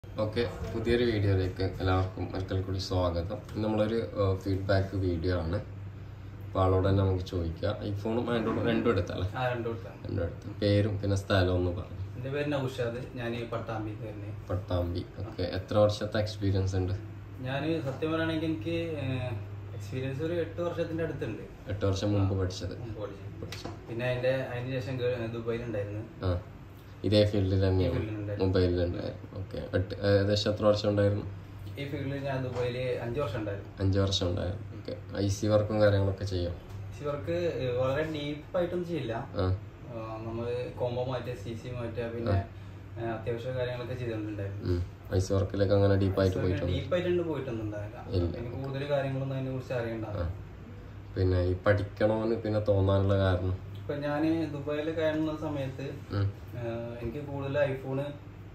Okay പുതിയൊരു വീഡിയോയിലേക്ക് എല്ലാവർക്കും ഒരിക്കൽ കൂടി സ്വാഗതം ഇന്ന് നമ്മളൊരു ഫീഡ്ബാക്ക് വീഡിയോ ആണ് അപ്പോൾ ആളോട് തന്നെ നമുക്ക് ചോദിക്കാം ഐഫോണും ആൻഡ്രോയിഡും രണ്ടും എടുത്തല്ലേ ആ രണ്ടു കൊടുത്താണ് രണ്ടും എടുത്ത് പേരും പിന്നെ സ്ഥലവും ഒന്ന് പറഞ്ഞു എൻ്റെ പേര് നൗഷാദ് ഞാൻ പട്ടാമ്പി തന്നെ പട്ടാമ്പി ഓക്കെ എത്ര വർഷത്തെ എക്സ്പീരിയൻസ് ഉണ്ട് ഞാൻ സത്യം പറയുകയാണെങ്കിൽ എനിക്ക് എക്സ്പീരിയൻസ് ഒരു എട്ട് വർഷത്തിന്റെ അടുത്തുണ്ട് എട്ട് വർഷം മുമ്പ് പഠിച്ചത് മുമ്പ് പഠിച്ചത്. പിന്നെ അതിന്റെ അതിന് ശേഷം ദുബായിലുണ്ടായിരുന്നു ആ ഇതേ ഫീൽഡിൽ തന്നെയാണ് ഫീൽഡിലുണ്ടായിരുന്നു. മൊബൈലിലുണ്ടായിരുന്നു ഓക്കെ ഏകദേശം എത്ര വർഷം ഉണ്ടായിരുന്നു ഈ ഫീൽഡിൽ ഞാൻ ദുബായിൽ അഞ്ച് വർഷം ഉണ്ടായിരുന്നു അഞ്ച് വർഷം ഉണ്ടായിരുന്നു ഓക്കെ ഐ സി വർക്കും കാര്യങ്ങളൊക്കെ ചെയ്യും ഇവർക്ക് വളരെ ഡീപ്പായിട്ടൊന്നും ചെയ്യില്ല ആ നമ്മൾ കോംബോ മാറ്റുക സി സി മാറ്റുക പിന്നെ ആ, അത്യാവശ്യ കാര്യങ്ങളൊക്കെ ചെയ്തിട്ടുണ്ടായിരുന്നു ഐ സി വർക്കിലേക്ക് അങ്ങനെ ഡീപ്പായിട്ട് പോയിട്ടുണ്ട് ഡീപ്പായിട്ടുണ്ട് പോയിട്ടൊന്നും ഉണ്ടാവില്ല എനിക്ക് കൂടുതൽ കാര്യങ്ങളൊന്നും അതിനെ കുറിച്ച് അറിയണ്ടാവില്ല പിന്നെ ഈ പഠിക്കണമെന്ന് പിന്നെ തോന്നാനുള്ള കാരണം ഇപ്പൊ ഞാൻ ദുബായിൽ കയറുന്ന സമയത്ത് ഉം. ആഹ് എനിക്ക് കൂടുതൽ ഐഫോണ്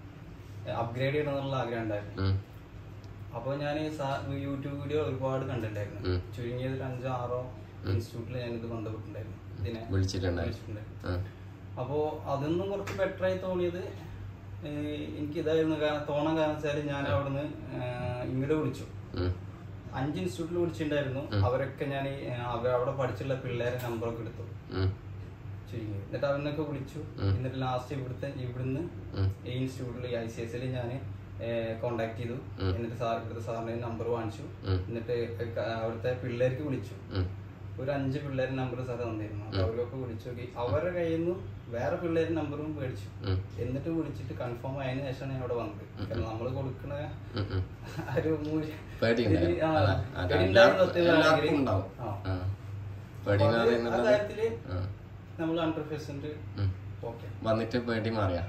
അപ്ഗ്രേഡ് ചെയ്യണം എന്നുള്ള ആഗ്രഹം ഉണ്ടായിരുന്നു ഉം. അപ്പോൾ ഞാൻ യൂട്യൂബ് വീഡിയോ ഒരുപാട് കണ്ടിട്ടുണ്ടായിരുന്നു ഉം. ചുരുങ്ങിയത് ഒരു അഞ്ചോ ആറോ ഇൻസ്റ്റിറ്റ്യൂട്ടിൽ ഞാനിത് ബന്ധപ്പെട്ടിട്ടുണ്ടായിരുന്നു ഇതിനെ വിളിച്ചിട്ടുണ്ടായിരുന്നു വിളിച്ചിട്ടുണ്ടായിരുന്നു ആ അപ്പോൾ അതൊന്നും കുറച്ച് ബെറ്റർ ആയി തോന്നിയത് ഏഹ് എനിക്ക് ഇതായിരുന്നു കാരണം തോന്നാൻ കാരണം വെച്ചാൽ ഞാൻ അവിടുന്ന് ആഹ് ഇങ്ങോട്ട് വിളിച്ചു ഉം. അഞ്ച് ഇൻസ്റ്റിറ്റ്യൂട്ടിൽ വിളിച്ചിട്ടുണ്ടായിരുന്നു അവരൊക്കെ ഞാൻ അവർ അവിടെ പഠിച്ചുള്ള പിള്ളേരെ നമ്പറൊക്കെ എടുത്തു ഉം. ചുരുങ്ങി എന്നിട്ട് അവനൊക്കെ വിളിച്ചു എന്നിട്ട് ലാസ്റ്റ് ഇവിടുത്തെ ഇവിടുന്ന് ഉം. ഈ ഇൻസ്റ്റിറ്റ്യൂട്ടിൽ ഐ സി എസിൽ ഞാൻ കോണ്ടാക്ട് ചെയ്തു എന്നിട്ട് സാർ ഇവിടുത്തെ സാറിന്റെ നമ്പർ വാങ്ങിച്ചു ഉം. എന്നിട്ട് ക- അവിടുത്തെ പിള്ളേർക്ക് വിളിച്ചു ഉം. ഒരു അഞ്ച് പിള്ളേരുടെ നമ്പർ സാർ തന്നിരുന്നു അപ്പൊ അവർക്കൊക്കെ വിളിച്ചു നോക്കി അവരുടെ കയ്യിൽ നിന്ന് വേറെ പിള്ളേരുടെ നമ്പറും മേടിച്ചു ഉം. എന്നിട്ട് വിളിച്ചിട്ട് കൺഫേം ആയതിനു ശേഷമാണ് ഞാൻ അവിടെ വന്നത് കാരണം നമ്മൾ കൊടുക്കണ ഉം. ഉം. ആ ഒരു മൂല്യം പേടിയുണ്ടായിരുന്നു. ഇതിന് ആ, അതാ, അത് പേടിയുണ്ടായിരുന്നു എല്ലാവർക്കും- സത്യം എല്ലാവർക്കും പറയുകയാണെങ്കിൽ. ഉണ്ടാവും. ആ. ആ. പേടിന്ന് അപ്പൊ അത് ആ പറയുന്നത് കാര്യത്തില് ആ. നമ്മൾ ഹൺഡ്രഡ് പെർസെന്റ് ഉം. ഓക്കെ വന്നിട്ട് പേടി മാറിയാ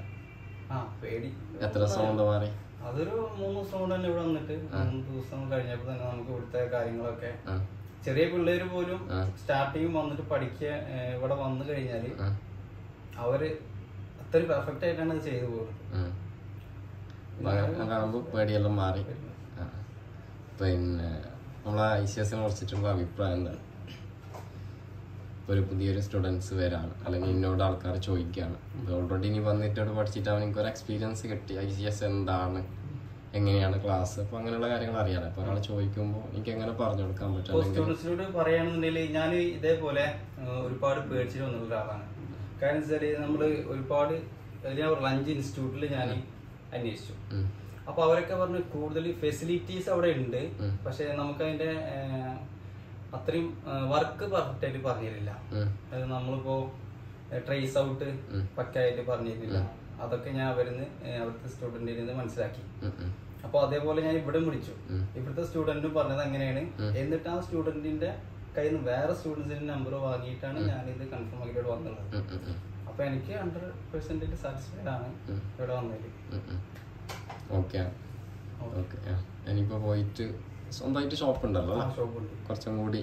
ആ പേടി എത്ര ദിവസം കൊണ്ട് മാറി അതൊരു മൂന്ന് ദിവസം കൊണ്ട് തന്നെ ഇവിടെ വന്നിട്ട് മൂന്ന് ദിവസം കഴിഞ്ഞപ്പോൾ തന്നെ നമുക്ക് ഇവിടുത്തെ കാര്യങ്ങളൊക്കെ ആ. ചെറിയ പിള്ളേര് പോലും ആ. സ്റ്റാർട്ടിങ് വന്നിട്ട് പഠിക്കുക ഏഹ് ഇവിടെ വന്നു കഴിഞ്ഞാല് ആ. അവര് അത്രയും പെർഫെക്റ്റ് ആയിട്ടാണ് ഇത് ചെയ്തു പോകുന്നത് ഉം. അപ്പൊ അങ്ങനെ കാണുമ്പോ പേടിയെല്ലാം മാറി ആ. പിന്നെ നമ്മളെ ഐ സി എസിനെ കുറിച്ചിട്ടുള്ള അഭിപ്രായം എന്താണ് ഇപ്പൊ ഒരു പുതിയൊരു സ്റ്റുഡൻസ് വരാണ് അല്ലെങ്കിൽ എന്നോട് ആൾക്കാർ ചോദിക്കുകയാണ് ഓൾറെഡി ഇനി വന്നിട്ട് ഇവിടെ പഠിച്ചിട്ട് അവൻ ഒരു എക്സ്പീരിയൻസ് കിട്ടി ഐ സി എസ് എന്താണ് എങ്ങനെയാണ് ക്ലാസ് അപ്പൊ അങ്ങനെയുള്ള കാര്യങ്ങൾ അറിയാലോ അപ്പൊ ഒരാൾ ചോദിക്കുമ്പോൾ എനിക്ക് എങ്ങനെ പറഞ്ഞു കൊടുക്കാൻ പറ്റും ഇപ്പോൾ അല്ലെങ്കിൽ സ്റ്റുഡൻസിനോട് പറയുകയാണെന്നുണ്ടെങ്കിൽ ഞാൻ ഇതേപോലെ ഏഹ് ഒരുപാട് പേടിച്ചിട്ട് വന്നുള്ള ഒരാളാണ് കാരണം വെച്ചാല് നമ്മള് ഒരുപാട് ഞാൻ പറഞ്ഞ അഞ്ച് ഇൻസ്റ്റിറ്റ്യൂട്ടിൽ ഞാൻ അന്വേഷിച്ചു ഉം. അപ്പൊ അവരൊക്കെ പറഞ്ഞു കൂടുതൽ ഫെസിലിറ്റീസ് അവിടെ ഉണ്ട് ഉം. പക്ഷെ നമുക്ക് അതിന്റെ അത്രയും വർക്ക് പെർഫെക്റ്റ് ആയിട്ട് പറഞ്ഞിരുന്നില്ല ഉം. അത് നമ്മളിപ്പോ ട്രേസ് ഔട്ട് ഉം. പക്കായിട്ട് പറഞ്ഞിരുന്നില്ല അതൊക്കെ ഞാൻ അവരുന്ന് ഏഹ് അവിടുത്തെ സ്റ്റുഡന്റിൽ നിന്ന് മനസ്സിലാക്കി ഉം. ഉം. അപ്പൊ അതേപോലെ ഞാൻ ഇവിടെ വിളിച്ചു ഉം. ഇവിടുത്തെ സ്റ്റുഡന്റും പറഞ്ഞത് അങ്ങനെയാണ് എന്നിട്ട് ആ സ്റ്റുഡന്റിന്റെ കയ്യിൽ നിന്ന് വേറെ സ്റ്റുഡൻസിന്റെ നമ്പർ വാങ്ങിയിട്ടാണ് ഞാൻ ഇത് കൺഫേം ആക്കി ഇവിടെ വന്നത് ഉം. ഉം. ഉം. അപ്പൊ എനിക്ക് ഹൺഡ്രഡ് പെർസെന്റേജ് സാറ്റിസ്ഫൈഡ് ആണ് ഉം. ഇവിടെ വന്നതിൽ ഉം. ഉം. ഓക്കെ ഓക്കെ ആ. ഇനിയിപ്പോ പോയിട്ട് സ്വന്തമായിട്ട് ഷോപ്പ് ഉണ്ടല്ലോ അല്ലേ? ഷോപ്പ് ഉണ്ട് കുറച്ചും കൂടി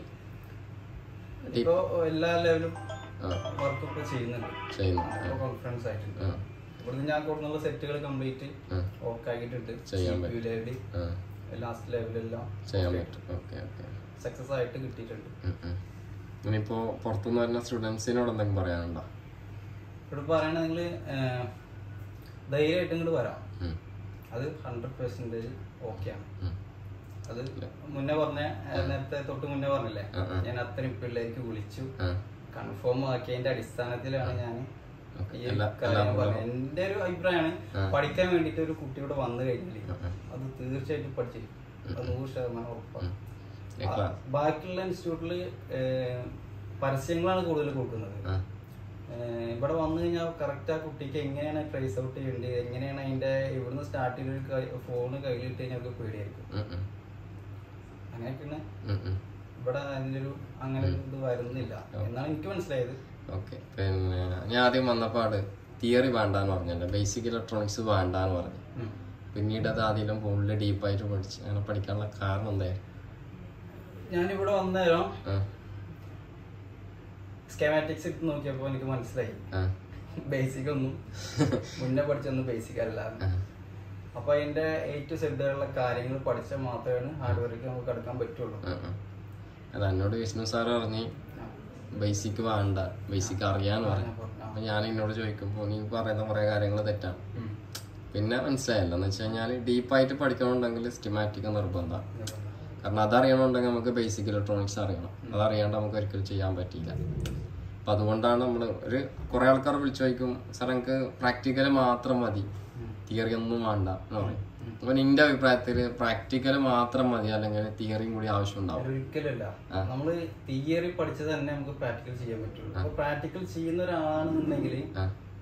ഇപ്പൊ എല്ലാ ലെവലും ആ, വർക്ക് ഇപ്പൊ ചെയ്യുന്നുണ്ട് ചെയ്യുന്നു കോൺഫിഡൻസ് ആയിട്ടുണ്ട് ആ, ഇവിടുന്ന് ഞാൻ കൊടുക്കുന്ന സെറ്റുകൾ കംപ്ലീറ്റ് ആ, ഓക്കെ ആക്കിയിട്ടുണ്ട് ചെയ്യാൻ പറ്റും. ലെവല് ആ, ലാസ്റ്റ് ലെവലെല്ലാം ചെയ്യാൻ പറ്റും ഓക്കെ ഓക്കെ സക്സസ് ആയിട്ട് കിട്ടിയിട്ടുണ്ട് ഉം, ഉം. ഇനിയിപ്പോ പുറത്തുനിന്ന് വരുന്ന സ്റ്റുഡൻസിനോട് എന്തെങ്കിലും പറയാനുണ്ടോ ഇവിടെ പറയണ നിങ്ങള് ധൈര്യമായിട്ട് ഇങ്ങോട്ട് വരാം ഉം, അത് ഹൺഡ്രഡ് പെർസെന്റേജ് ഓക്കെയാണ് ഉം. അത് മുന്നേ പറഞ്ഞ ഏഹ്, നേരത്തെ തൊട്ട് മുന്നേ പറഞ്ഞില്ലേ ആ, ആ. ഞാൻ അത്രയും പിള്ളേർക്ക് വിളിച്ചു ആ, കൺഫേം ആക്കിയതിന്റെ അടിസ്ഥാനത്തിലാണ് ഞാൻ ഓക്കെ. ഈ എല്ലാ- കാര്യം എല്ലാ പറഞ്ഞത് എന്റെ ഒരു അഭിപ്രായമാണ് ആ. പഠിക്കാൻ വേണ്ടിട്ട് ഒരു കുട്ടിയോട് വന്നു കഴിഞ്ഞാൽ ആ, ആ. അത് തീർച്ചയായിട്ടും പഠിച്ചിരിക്കും അത് നൂറ് ശതമാനം ഉറപ്പാണ് ഈ ക്ലാ- ആ, ബാക്കിയുള്ള ഇൻസ്റ്റിറ്റ്യൂട്ടിൽ പരസ്യങ്ങളാണ് കൂടുതൽ കൊടുക്കുന്നത് ആ, ഏഹ് ഇവിടെ വന്നു കഴിഞ്ഞാൽ കറക്റ്റ് ആ കുട്ടിക്ക് എങ്ങനെയാണ് ട്രേസ് ഔട്ട് ചെയ്യേണ്ടത് എങ്ങനെയാണ് അതിന്റെ ഇവിടുന്ന് സ്റ്റാർട്ട് ചെയ്ത ഫോണ് കയ്യിലിട്ട് കഴിഞ്ഞാൽ അവർക്ക് പേടിയായിരിക്കും ഉം, ഉം, അങ്ങനെയൊക്കെയാണ് ഉം, ഉം. ഇവിടെ അതിനൊരു അങ്ങനെ ഒരു ഇത് വരുന്നില്ല എന്നാണ് എനിക്ക് മനസ്സിലായത് ഓക്കെ പിന്നെ ഞാൻ ആദ്യം വന്നപ്പാട് തിയറി വേണ്ടാന്ന് പറഞ്ഞല്ലോ ബേസിക് ഇലക്ട്രോണിക്സ് വേണ്ടാന്ന് പറഞ്ഞു ഉം. പിന്നീട് അത് ആദ്യം ഫോണിൽ ഡീപ്പായിട്ട് പഠിച്ച് അങ്ങനെ പഠിക്കാനുള്ള കാരണം എന്തായിരുന്നു ഞാനിവിടെ വന്നേരം ആ, സ്കെമാറ്റിക്സ് എടുത്ത് നോക്കിയപ്പോൾ എനിക്ക് മനസ്സിലായി ആ, ബേസിക് ഒന്നും മുന്നേ പഠിച്ചൊന്നും ബേസിക് അല്ല ആ, അപ്പൊ അതിന്റെ എ ടു സെഡുള്ള കാര്യങ്ങൾ പഠിച്ചാൽ മാത്രമേ ഹാർഡ് വർക്ക് നമുക്ക് എടുക്കാൻ പറ്റുള്ളൂ ആ, ആ. അത് എന്നോട് വിഷ്ണു സാർ പറഞ്ഞ് ബേസിക് വേണ്ട ബേസിക് അറിയാന്ന് പറഞ്ഞു അപ്പൊ ഞാൻ എന്നോട് ചോദിക്കുമ്പോൾ നീ പറയുന്ന കുറെ കാര്യങ്ങൾ തെറ്റാണ് ഉം. പിന്നെ മനസ്സിലായല്ലോ എന്ന് വെച്ച് കഴിഞ്ഞാൽ ഡീപ്പായിട്ട് പഠിക്കണമെന്നുണ്ടെങ്കിൽ സ്റ്റിമാറ്റിക് നിർബന്ധമാണ് കാരണം അതറിയണമെന്നുണ്ടെങ്കിൽ നമുക്ക് ബേസിക് ഇലക്ട്രോണിക്സ് അറിയണം അതറിയാണ്ട് നമുക്ക് ഒരിക്കലും ചെയ്യാൻ പറ്റില്ല അപ്പം അതുകൊണ്ടാണ് നമ്മൾ ഒരു കുറേ ആൾക്കാർ വിളിച്ചു ചോദിക്കും സാർ എനിക്ക് പ്രാക്ടിക്കൽ മാത്രം മതി തിയറി ഒന്നും വേണ്ട എന്ന് പറയും അപ്പൊ നിന്റെ അഭിപ്രായത്തിൽ പ്രാക്ടിക്കൽ മാത്രം മതി അല്ലെങ്കിൽ തിയറിയും കൂടി ആവശ്യമുണ്ടാവും ഒരിക്കലല്ല നമ്മള് തിയറി പഠിച്ചത് തന്നെ നമുക്ക് പ്രാക്ടിക്കൽ ചെയ്യാൻ പറ്റുള്ളൂ അപ്പൊ പ്രാക്ടിക്കൽ ചെയ്യുന്ന ഒരാളാണെന്നുണ്ടെങ്കിൽ ആ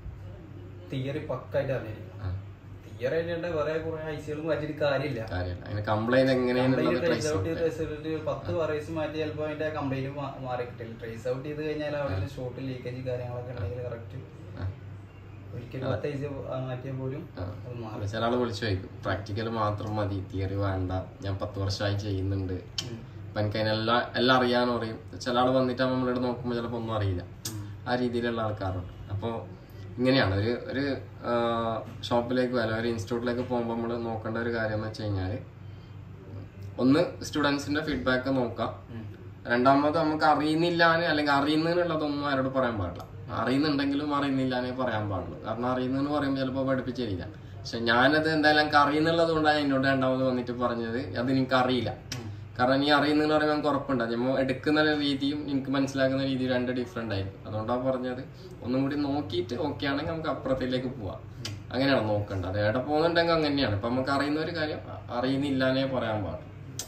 തിയറി പക്കായിട്ട് അറിയാം ആ തിയറി ആയിട്ട് വേറെ കുറെ ഐസികളും മാറ്റിയിട്ട് കാര്യമില്ല കാര്യമില്ല അതിന് കംപ്ലൈന്റ് എങ്ങനെയാണെന്നുള്ളത് ട്രേസ് ട്രേസ് ഔട്ട് ചെയ്ത് റിസൾട്ട് പത്ത് പറയസ് മാറ്റി ചിലപ്പോൾ അതിന്റെ കംപ്ലൈന്റ് മാറി കിട്ടില്ല ട്രേസ് ഔട്ട് ചെയ്ത് കഴിഞ്ഞാൽ അവിടെ ഷോർട്ട് ലീക്കേജ് കാര്യങ്ങളൊക്കെ ഉണ്ടെങ്കിൽ കറക്റ്റ് ഒരിക്കലും പത്ത് ഐസി മാറ്റിയാൽ പോലും അത് മാറും ചില ആൾ വിളിച്ചു ചോദിക്കും പ്രാക്ടിക്കൽ മാത്രം മതി തിയറി വേണ്ട ഞാൻ പത്ത് വർഷമായി ചെയ്യുന്നുണ്ട് അപ്പൊ എനിക്ക് അതിനെല്ലാം എല്ലാം അറിയാനും അറിയും ചില ആൾ വന്നിട്ട് നമ്മളിവിടെ നോക്കുമ്പോൾ ചിലപ്പോൾ ഒന്നും അറിയില്ല ആ രീതിയിലുള്ള ആൾക്കാരുണ്ട് അപ്പോൾ ഇങ്ങനെയാണ് ഒരു ഒരു ഷോപ്പിലേക്ക് അല്ലെങ്കിൽ ഒരു ഇൻസ്റ്റിറ്റ്യൂട്ടിലേക്ക് പോകുമ്പോൾ നമ്മൾ നോക്കേണ്ട ഒരു കാര്യം എന്ന് വെച്ച് കഴിഞ്ഞാൽ ഒന്ന് സ്റ്റുഡൻസിന്റെ ഫീഡ്ബാക്ക് നോക്കാം രണ്ടാമത് നമുക്ക് അറിയുന്നില്ലാന്ന് അല്ലെങ്കിൽ അറിയുന്നതിനുള്ളതൊന്നും ആരോട് പറയാൻ പാടില്ല അറിയുന്നുണ്ടെങ്കിലും അറിയുന്നില്ലാന്നേ പറയാൻ പാടുള്ളൂ കാരണം അറിയുന്നതെന്ന് പറയുമ്പോൾ ചിലപ്പോൾ പഠിപ്പിച്ചിരില്ല പക്ഷെ ഞാനത് എന്തായാലും എനിക്ക് അറിയുന്നുള്ളത് കൊണ്ടാണ് എന്നോട് രണ്ടാമത് വന്നിട്ട് പറഞ്ഞത് അത് എനിക്ക് അറിയില്ല കാരണം നീ അറിയുന്നതെന്ന് പറയുമ്പോൾ എനിക്ക് ഉറപ്പുണ്ട് നമ്മൾ എടുക്കുന്ന രീതിയും എനിക്ക് മനസ്സിലാക്കുന്ന രീതിയും രണ്ട് ഡിഫറെന്റ് ആയിരിക്കും അതുകൊണ്ടാണ് പറഞ്ഞത് ഒന്നും കൂടി നോക്കിയിട്ട് ഓക്കെ ആണെങ്കിൽ നമുക്ക് അപ്പുറത്തിലേക്ക് പോവാം അങ്ങനെയാണ് നോക്കേണ്ടത് അത് എവിടെ പോകുന്നുണ്ടെങ്കിൽ അങ്ങനെയാണ് ഇപ്പൊ നമുക്ക് അറിയുന്ന ഒരു കാര്യം അ- അറിയുന്നില്ലാന്നേ പറയാൻ പാടുള്ളൂ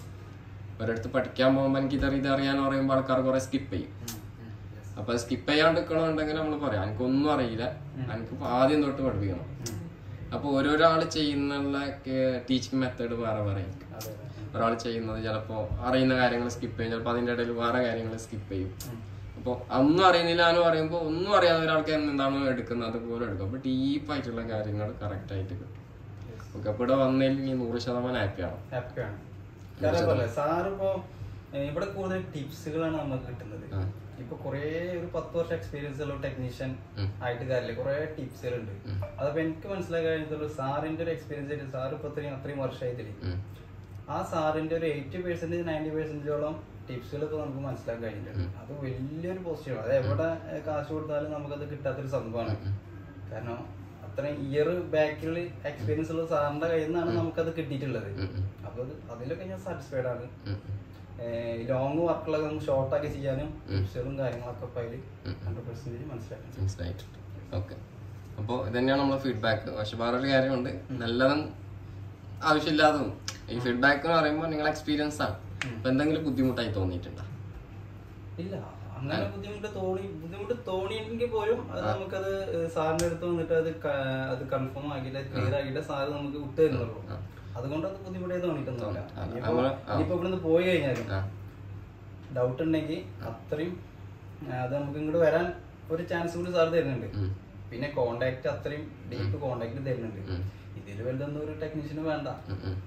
ഒരിടത്ത് പഠിക്കാൻ പോകുമ്പോൾ എനിക്ക് ഇത് ഇത് അറിയാൻ പറയുമ്പോൾ ആൾക്കാർ കുറെ സ്കിപ്പ് ചെയ്യും അപ്പൊ സ്കിപ്പ് ചെയ്യാണ്ട് നിൽക്കണമെന്നുണ്ടെങ്കിൽ നമ്മൾ പറയാം എനിക്കൊന്നും അറിയില്ല എനിക്ക് ആദ്യം തൊട്ട് പഠിപ്പിക്കണം അപ്പൊ ഓരോരോ ആള് ചെയ്യുന്നുള്ള ടീച്ചിങ് മെത്തേഡ് വേറെ വേറെ ആയിരിക്കും അതെ ഒരാൾ ചെയ്യുന്നത് ചിലപ്പോൾ അറിയുന്ന കാര്യങ്ങൾ സ്കിപ്പ് ചെയ്യും ചിലപ്പോൾ അതിൻ്റെ ഇടയിൽ വേറെ കാര്യങ്ങൾ സ്കിപ്പ് ചെയ്യും അപ്പോൾ ഒന്നും അറിയുന്നില്ല എന്ന് പറയുമ്പോൾ ഒന്നും അറിയാതെ ഒരാൾക്ക് എന്താണോ എടുക്കുന്നത് അതുപോലെ എടുക്കും അപ്പോൾ ഡീപ്പായിട്ടുള്ള കാര്യങ്ങൾ കറക്റ്റ് ആയിട്ട് കിട്ടും ഓക്കെ അപ്പോൾ ഇവിടെ വന്നതിൽ നീ നൂറ് ശതമാനം ഹാപ്പിയാണ് ഹാപ്പിയാണ് കാരണം പോലെ സാറിപ്പോ ഏഹ്, ഇവിടെ കൂടുതൽ ടിപ്സുകളാണ് നമുക്ക് കിട്ടുന്നത് ആ. ഇപ്പൊ കുറേ ഒരു പത്ത് വർഷം എക്സ്പീരിയൻസ് ഉള്ള ടെക്നീഷ്യൻ ഉം. ആയിട്ട് കാര്യമില്ല കുറെ ടിപ്സുകളുണ്ട് അതപ്പോ എനിക്ക് മനസ്സിലാക്കാൻ കഴിഞ്ഞിട്ടുള്ളൂ സാറിന്റെ ഒരു എക്സ്പീരിയൻസ് ആയിട്ട് സാർ ഇപ്പൊ അത്രയും അത്രയും വർഷമായിട്ടില്ലേ ഉം. ആ സാറിന്റെ ഒരു എയ്റ്റി പെർസെന്റേജ് നയൻറ്റി പെർസെന്റേജോളം ടിപ്സുകൾ ഇപ്പൊ നമുക്ക് മനസ്സിലാക്കാൻ കഴിഞ്ഞിട്ടുണ്ട് അത് വലിയൊരു പോസിറ്റീവ് അത് എവിടെ ഏഹ്, കാശ് കൊടുത്താലും നമുക്കത് കിട്ടാത്തൊരു സംഭവമാണ് കാരണം അത്രയും ഇയർ ബാക്കിൽ എക്സ്പീരിയൻസ് ഉള്ള സാറിന്റെ കയ്യിൽ നിന്നാണ് നമുക്കത് കിട്ടിയിട്ടുള്ളത് ഉം, ഉം, അപ്പൊ അത് അതിലൊക്കെ ഞാൻ സാറ്റിസ്ഫൈഡ് ആണ് ഉം, ഉം. ലോങ് വർക്കുകളൊക്കെ നമുക്ക് ഷോർട്ട് ആക്കി ചെയ്യാനും ടിപ്സുകളും കാര്യങ്ങളൊക്കെ ഇപ്പൊ അതിൽ ഹൺഡ്രഡ് പെർസെന്റേജ് മനസ്സിലാക്കണം മനസ്സിലായിട്ടുണ്ട് ഓക്കെ അപ്പോൾ ഇത് തന്നെയാണ് നമ്മളെ ഫീഡ്ബാക്ക് പക്ഷെ വേറൊരു കാര്യമുണ്ട് നല്ലതും ആവശ്യമില്ലാത്തതും ഈ ഫീഡ്ബാക്ക് എന്ന് പറയുമ്പോൾ നിങ്ങൾ എക്സ്പീരിയൻസ് ആണ് അപ്പൊ എന്തെങ്കിലും ബുദ്ധിമുട്ടായി തോന്നിയിട്ടുണ്ടോ ഇല്ല അങ്ങനെ ബുദ്ധിമുട്ട് തോന്നി ബുദ്ധിമുട്ട് തോന്നിയെങ്കിൽ പോലും അത് നമുക്കത് സാറിന്റെ അടുത്ത് വന്നിട്ട് അത് ക- അത് കൺഫേം ആക്കിയിട്ട് ക്ലിയർ ആക്കിയിട്ട് സാറ് നമുക്ക് വിട്ടു തരുന്നുള്ളൂ അതുകൊണ്ട് അത് ബുദ്ധിമുട്ടായി തോന്നിയിട്ടൊന്നുമില്ല ആ, ഇനിയിപ്പോ നമ്മള് ഇനിയിപ്പോ ഇവിടുന്ന് പോയി കഴിഞ്ഞാലും ആ ഡൗട്ട് ഉണ്ടെങ്കിൽ അത്രയും ആ, അത് നമുക്ക് ഇങ്ങോട്ട് വരാൻ ഒരു ചാൻസ് കൂടി സാർ തരുന്നുണ്ട് ഉം. പിന്നെ കോണ്ടാക്ട് അത്രയും ഡീപ്പ് കോണ്ടാക്ട് തരുന്നുണ്ട് ഉം. ഇതിൽ വലുതൊന്നും ഒരു ടെക്നീഷ്യന് വേണ്ട ഉം, ഉം.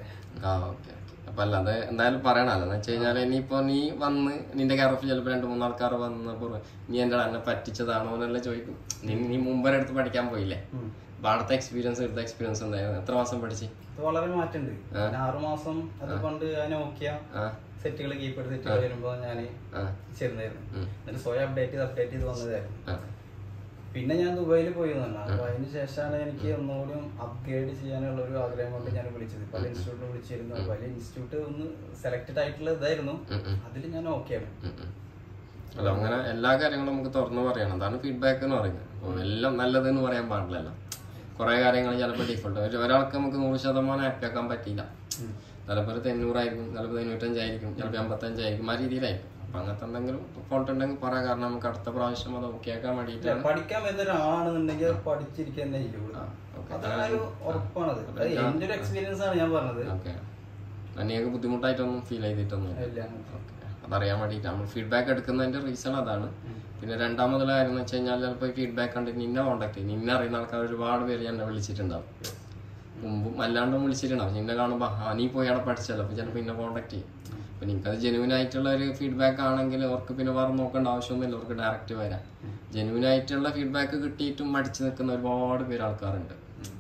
ആ ഓക്കെ അപ്പൊ അല്ല അത് എന്തായാലും പറയണല്ലോ എന്ന് വെച്ച് കഴിഞ്ഞാൽ ഇനിയിപ്പോ നീ വന്ന് നിന്റെ കെയർ ഓഫ് ചിലപ്പോൾ രണ്ട് മൂന്ന് ആൾക്കാർ വന്നപ്പോ നീ എന്റെ എന്നെ പറ്റിച്ചതാണോ എന്നെല്ലാം ചോദിക്കും നീ നീ മുമ്പൊരിടത്ത് പഠിക്കാൻ പോയില്ലേ ഉം. അപ്പൊ അവിടുത്തെ എക്സ്പീരിയൻസ് എടുത്ത എക്സ്പീരിയൻസ് ഉണ്ടായിരുന്നു എത്ര മാസം പഠിച്ച് ഇത് വളരെ മാറ്റമുണ്ട് പിന്നെ ആറു മാസം അത് പണ്ട് ആ നോക്കിയ ആ സെറ്റുകൾ കീപ്പർ സെറ്റുകൾ വരുമ്പോ ഞാൻ ആ ചേർന്നായിരുന്നു ഉം. എന്നിട്ട് സ്വയം അപ്ഡേറ്റ് ചെയ്ത് അപ്ഡേറ്റ് ചെയ്ത് വന്നതായിരുന്നു ആ പിന്നെ ഞാൻ ദുബായിൽ പോയി വന്നു അപ്പൊ അതിന് ശേഷമാണ് എനിക്ക് ഒന്നുകൂടി അപ്ഗ്രേഡ് ചെയ്യാനുള്ള ഒരു ആഗ്രഹം കൊണ്ട് ഞാൻ വിളിച്ചത് പല ഇൻസ്റ്റിറ്റ്യൂട്ടിൽ വിളിച്ചിരുന്നു പല ഇൻസ്റ്റിറ്റ്യൂട്ട് ഒന്ന് സെലക്ടഡ് ആയിട്ടുള്ള ഇതായിരുന്നു ഉം, ഉം. അതിൽ ഞാൻ ഓക്കെ ആണ് ഉം ഉം. അല്ല അങ്ങനെ എല്ലാ കാര്യങ്ങളും നമുക്ക് തുറന്നു പറയണം അതാണ് ഫീഡ്ബാക്ക് എന്ന് പറയുന്നത് അപ്പോൾ എല്ലാം നല്ലത് എന്ന് പറയാൻ പാടില്ലല്ലോ കുറെ കാര്യങ്ങൾ ചിലപ്പോൾ ഡിഫോൾട്ട് ഒരാൾക്ക് നമുക്ക് നൂറ് ശതമാനം ഹാപ്പി ആക്കാൻ പറ്റില്ല ചിലപ്പോൾ ഒരു തൊണ്ണൂറായിരിക്കും ചിലപ്പോൾ തൊണ്ണൂറ്റഞ്ചായിരിക്കും ചിലപ്പോൾ എൺപത്തഞ്ചായിരിക്കും ആ രീതിയിലായിരിക്കും അപ്പൊ അങ്ങനത്തെ എന്തെങ്കിലും ഫോൾട്ട് ഉണ്ടെങ്കിൽ പറയാം കാരണം നമുക്ക് അടുത്ത പ്രാവശ്യം അത് ഓക്കെ ആക്കാൻ വേണ്ടിയിട്ടാണ് പഠിക്കാൻ വരുന്ന ഒരാളാണെന്നുണ്ടെങ്കിൽ അത് പഠിച്ചിരിക്കാൻ തന്നെ ചെയ്യുള്ളൂ ഓക്കെ അതൊരു ഉറപ്പാണത് അത് എന്റെ ഒരു എക്സ്പീരിയൻസ് ആണ് ഞാൻ പറഞ്ഞത് ഓക്കെ നിങ്ങൾക്ക് ബുദ്ധിമുട്ടായിട്ടൊന്നും ഫീൽ ചെയ്തിട്ടൊന്നും ഇല്ല ഓക്കെ. അതറിയാൻ വേണ്ടിയിട്ട് നമ്മൾ ഫീഡ്ബാക്ക് എടുക്കുന്നതിന്റെ റീസൺ അതാണ് പിന്നെ രണ്ടാമതുള്ള കാര്യം എന്ന് വെച്ച് കഴിഞ്ഞാൽ ചിലപ്പോൾ ഈ ഫീഡ്ബാക്ക് കണ്ടിട്ട് നിന്നെ കോണ്ടാക്ട് ചെയ്യും നിന്നെ അറിയുന്ന ആൾക്കാർ ഒരുപാട് പേര് എന്നെ വിളിച്ചിട്ടുണ്ടാവും മുമ്പും അല്ലാണ്ടും വിളിച്ചിട്ടുണ്ടാവും നിന്നെ കാണുമ്പോൾ ആ നീ പോയി അവിടെ പഠിച്ചല്ലോ അപ്പോൾ ചിലപ്പോൾ ഇന്നെ കോണ്ടാക്ട് ചെയ്യും അപ്പോൾ നിങ്ങൾക്കത് ജെനുവിൻ ആയിട്ടുള്ള ഒരു ഫീഡ്ബാക്ക് ആണെങ്കിൽ അവർക്ക് പിന്നെ വേറെ നോക്കേണ്ട ആവശ്യമൊന്നുമില്ല അവർക്ക് ഡയറക്റ്റ് വരാം ജെനുവിൻ ആയിട്ടുള്ള ഫീഡ്ബാക്ക് കിട്ടിയിട്ടും മടിച്ചു നിൽക്കുന്ന ഒരുപാട് പേര് ആൾക്കാരുണ്ട്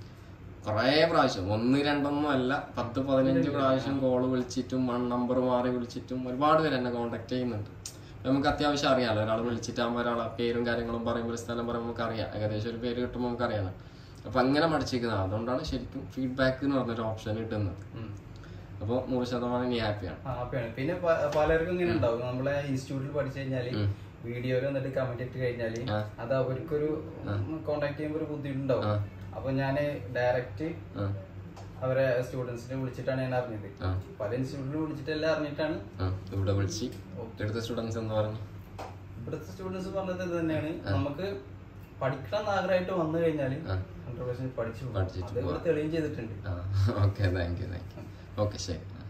കുറേ പ്രാവശ്യം ഒന്ന് രണ്ടൊന്നും അല്ല പത്ത് പതിനഞ്ച് പ്രാവശ്യം കോള് വിളിച്ചിട്ടും വൺ നമ്പർ മാറി വിളിച്ചിട്ടും ഒരുപാട് പേര് എന്നെ കോണ്ടാക്ട് ചെയ്യുന്നുണ്ട് നമുക്ക് അത്യാവശ്യം അറിയാലോ ഒരാൾ വിളിച്ചിട്ടാകുമ്പോൾ ഒരാളെ പേരും കാര്യങ്ങളും പറയുമ്പോൾ ഒരു സ്ഥലം പറയുമ്പോൾ നമുക്ക് അറിയാം ഏകദേശം ഒരു പേര് കിട്ടുമ്പോൾ നമുക്ക് അറിയാലോ അപ്പൊ അങ്ങനെ മടിച്ചിരിക്കുന്നത് അതുകൊണ്ടാണ് ശരിക്കും ഫീഡ്ബാക്ക് എന്ന് പറഞ്ഞൊരു ഓപ്ഷൻ കിട്ടുന്നത് ഉം. അപ്പോൾ നൂറ് ശതമാനം ഇനി ഹാപ്പിയാണ് ആ, ഹാപ്പിയാണ് പിന്നെ പ- പലർക്കും ഇങ്ങനെ ഉണ്ടാവും നമ്മളെ ഇൻസ്റ്റിറ്റ്യൂട്ടിൽ പഠിച്ചു കഴിഞ്ഞാല് ഉം. വീഡിയോയിൽ വന്നിട്ട് കമന്റ് ഇട്ട് കഴിഞ്ഞാല് ആ. അത് അവർക്കൊരു കോണ്ടാക്ട് ചെയ്യുമ്പോൾ ഒരു ബുദ്ധിമുട്ടുണ്ടാവും ആ. അപ്പൊ ഞാന് ഡയറക്റ്റ് ആ അവരെ സ്റ്റുഡൻസിനെ വിളിച്ചിട്ടാണ് ഞാൻ അറിഞ്ഞത് ആ പല ഇൻസ്റ്റിറ്റ്യൂട്ടിലും വിളിച്ചിട്ട് എല്ലാം അറിഞ്ഞിട്ടാണ് ആ ഇവിടെ വിളിച്ച് എടുത്ത സ്റ്റുഡൻസ് എന്ന് പറഞ്ഞു ഇവിടുത്തെ സ്റ്റുഡൻസ് പറഞ്ഞത് ഇത് തന്നെയാണ് നമുക്ക് പഠിക്കണം എന്ന് ആഗ്രഹമായിട്ട് വന്നു കഴിഞ്ഞാൽ ആ. ഹൺഡ്രഡ് പെർസെന്റ് പഠിച്ചു പോകും. പഠിച്ചിട്ട് അത് ഇവിടെ തെളിയും ചെയ്തിട്ടുണ്ട് ആ okay thank you thank you okay ശരി